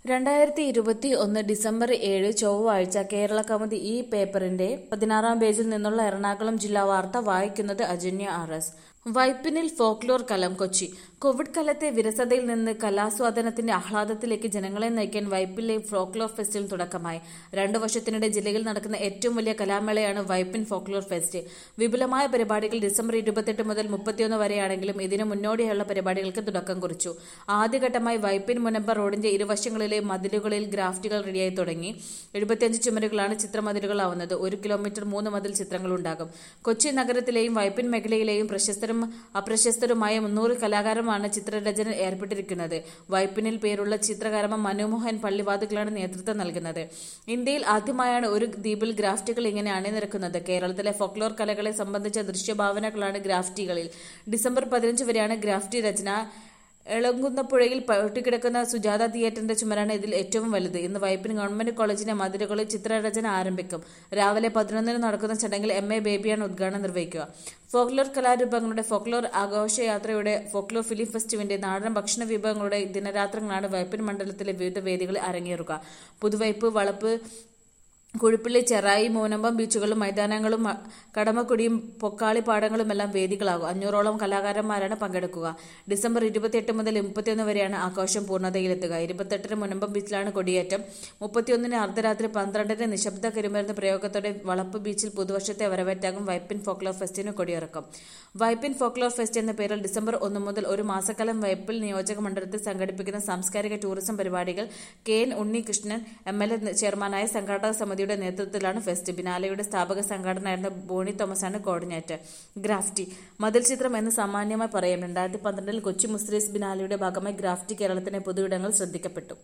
രണ്ടായിരത്തി ഇരുപത്തി ഒന്ന് ഡിസംബർ ഏഴ് ചൊവ്വാഴ്ച കേരള കൗമുദി ഈ പേപ്പറിന്റെ പതിനാറാം പേജിൽ നിന്നുള്ള എറണാകുളം ജില്ലാ വാർത്ത വായിക്കുന്നത് അജന്യ ആർ എസ് വൈപ്പിനിൽ ഫോക്ലോർ കലം കൊച്ചി കോവിഡ് കാലത്തെ വിരസതയിൽ നിന്ന് കലാസ്വാദനത്തിന്റെ ആഹ്ലാദത്തിലേക്ക് ജനങ്ങളെ നയിക്കാൻ വൈപ്പിലെ ഫോക്ലോർ ഫെസ്റ്റിന് തുടക്കമായി രണ്ടു വർഷത്തിനിടെ ജില്ലയിൽ നടക്കുന്ന ഏറ്റവും വലിയ കലാമേളയാണ് വൈപ്പിൻ ഫോക്ലോർ ഫെസ്റ്റ് വിപുലമായ പരിപാടികൾ ഡിസംബർ ഇരുപത്തെട്ട് മുതൽ മുപ്പത്തിയൊന്ന് വരെയാണെങ്കിലും ഇതിനു മുന്നോടിയുള്ള പരിപാടികൾക്ക് തുടക്കം കുറിച്ചു ആദ്യഘട്ടമായി വൈപ്പിൻ മുനമ്പ റോഡിന്റെ ഇരുവശങ്ങളിലെ മതിലുകളിൽ ഗ്രാഫ്റ്റുകൾ റെഡിയായി തുടങ്ങി എഴുപത്തിയഞ്ച് ചുമരുകളാണ് ചിത്രമതിലുകളാവുന്നത് ഒരു കിലോമീറ്റർ മൂന്ന് മതിൽ ചിത്രങ്ങളുണ്ടാകും കൊച്ചി നഗരത്തിലെയും വൈപ്പിൻ മേഖലയിലെയും പ്രശസ്തരും അപ്രശസ്തരുമായ മുന്നൂറ് കലാകാരന്മാരാണ് ചിത്രരചന ഏർപ്പെട്ടിരിക്കുന്നത് വൈപ്പിനിൽ പേരുള്ള ചിത്രകാരൻ മനുമോഹൻ പള്ളിവാതുക്കളാണ് നേതൃത്വം നൽകുന്നത് ഇന്ത്യയിൽ ആദ്യമായാണ് ഒരു ദ്വീപിൽ ഗ്രാഫ്റ്റുകൾ ഇങ്ങനെ അണിനിരക്കുന്നത് കേരളത്തിലെ ഫോക്ലോർ കലകളെ സംബന്ധിച്ച ദൃശ്യഭാവനകളാണ് ഗ്രാഫ്റ്റികളിൽ ഡിസംബർ പതിനഞ്ച് വരെയാണ് ഗ്രാഫ്റ്റി രചന എളങ്കുന്നപ്പുഴയിൽ പൊട്ടിക്കിടക്കുന്ന സുജാത തിയേറ്ററിന്റെ ചുമരാണ് ഇതിൽ ഏറ്റവും വലുത് ഇന്ന് വൈപ്പിൻ ഗവൺമെന്റ് കോളേജിന്റെ മതിലുകളിൽ ചിത്രരചന ആരംഭിക്കും രാവിലെ പതിനൊന്നിന് നടക്കുന്ന ചടങ്ങിൽ എം എ ബേബിയാണ് ഉദ്ഘാടനം നിർവഹിക്കുക ഫോക്ലോർ കലാരൂപങ്ങളുടെ ഫോക്ലോർ ആഘോഷയാത്രയുടെ ഫോക്ലോർ ഫിലിം ഫെസ്റ്റിവലിന്റെ നാടൻ ഭക്ഷണ വിഭവങ്ങളുടെ ദിനരാത്രങ്ങളാണ് വൈപ്പിൻ മണ്ഡലത്തിലെ വിവിധ വേദികളിൽ അരങ്ങേറുക പുതുവൈപ്പ് വളപ്പ് കുഴിപ്പള്ളി ചെറായി മൂനമ്പം ബീച്ചുകളും മൈതാനങ്ങളും കടമക്കുടിയും പൊക്കാളിപ്പാടങ്ങളുമെല്ലാം വേദികളാകും അഞ്ഞൂറോളം കലാകാരന്മാരാണ് പങ്കെടുക്കുക ഡിസംബർ ഇരുപത്തിയെട്ട് മുതൽ മുപ്പത്തിയൊന്ന് വരെയാണ് ആഘോഷം പൂർണ്ണതയിലെത്തുക ഇരുപത്തെട്ടിന് മുനമ്പം ബീച്ചിലാണ് കൊടിയേറ്റം മുപ്പത്തിയൊന്നിന് അർദ്ധരാത്രി പന്ത്രണ്ടിന് നിശബ്ദ കരിമരുന്ന് പ്രയോഗത്തോടെ വളപ്പ് ബീച്ചിൽ പുതുവർഷത്തെ വരവേറ്റാകും വൈപ്പിൻ ഫോക്ലോർ ഫെസ്റ്റിന് കൊടിയിറക്കും വൈപ്പിൻ ഫോക്ലോർ ഫെസ്റ്റ് എന്ന പേരിൽ ഡിസംബർ ഒന്ന് മുതൽ ഒരു മാസക്കാലം വൈപ്പിൽ നിയോജക മണ്ഡലത്തിൽ സംഘടിപ്പിക്കുന്ന സാംസ്കാരിക ടൂറിസം പരിപാടികൾ K N Unnikrishnan M L A ചെയർമാനായ സംഘാടക സമിതി സമിതിയുടെ നേതൃത്വത്തിലാണ് ഫെസ്റ്റ് ബിനാലയുടെ സ്ഥാപക സംഘടനയായിരുന്ന ബോണി തോമസാണ് കോർഡിനേറ്റർ ഗ്രാഫ്റ്റി മതിൽ ചിത്രം എന്ന് സാമാന്യമായി പറയാം രണ്ടായിരത്തി പന്ത്രണ്ടിൽ കൊച്ചി മുസ്ലിസ് ബിനാലയുടെ ഭാഗമായി ഗ്രാഫ്റ്റി കേരളത്തിലെ പൊതുയിടങ്ങൾ ശ്രദ്ധിക്കപ്പെട്ടു